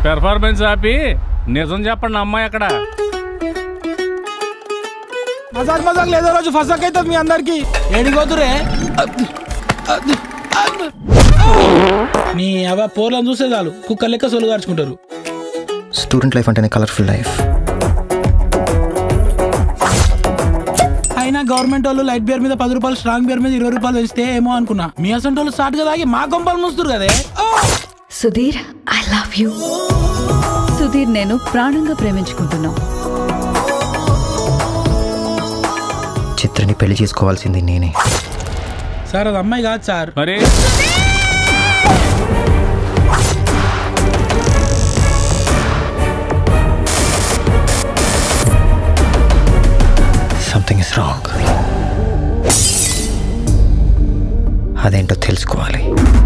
Performance ఆపి నిజం చెప్పండి అమ్మాయి అక్కడ మజాక్ మజాక్ లేదో రోజు ఫసక్ అవుతుంది మీ అందరికి ఏడిపోతురే నీ అవ పోర్లను చూస్తే చాలు కుక్క లెక్క సొలు గార్చుకుంటారు స్టూడెంట్ లైఫ్ అంటేనే కలర్ఫుల్ లైఫ్ అయినా గవర్నమెంట్ వాళ్ళు లైట్ బియర్ మీద పది రూపాయలు స్ట్రాంగ్ బియర్ మీద ఇరవై రూపాయలు పెంచితే ఏమో అనుకున్నా మీ అసంటి వాళ్ళు స్టార్ట్ గా తాగి మా కొంపలు మూస్తారు కదే Sudheer I love you Sudheer నేను ప్రాణంగా ప్రేమించుకుంటున్నాం చిత్రని పెళ్లి చేసుకోవాల్సింది నేనే సార్ అది అమ్మాయి కాదు సార్ మరి సంథింగ్ ఇస్ రాంగ్ అదేంటో తెలుసుకోవాలి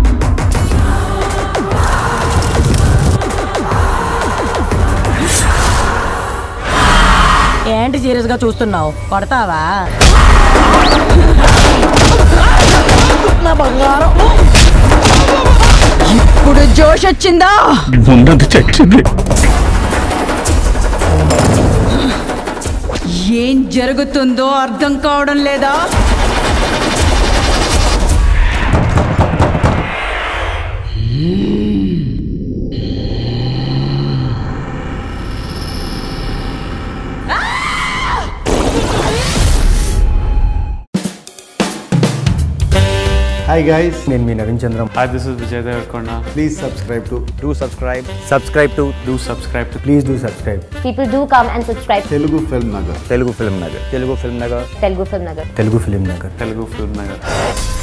ఏంటి సీరియస్ గా చూస్తున్నావు కొడతావా నా బంగారం ఇప్పుడు జోష్ వచ్చిందా ముందంత చచ్చింది ఏం జరుగుతుందో అర్థం కావడం లేదా Hi guys, నేను మీ Naveen Chandram hi this is Vijay Devarakonda please subscribe to do subscribe subscribe to do subscribe to please do subscribe People do come and subscribe to Telugu Film Nagar. Telugu film Nagar Telugu film Nagar Telugu Film Nagar. Telugu film Nagar Telugu film Nagar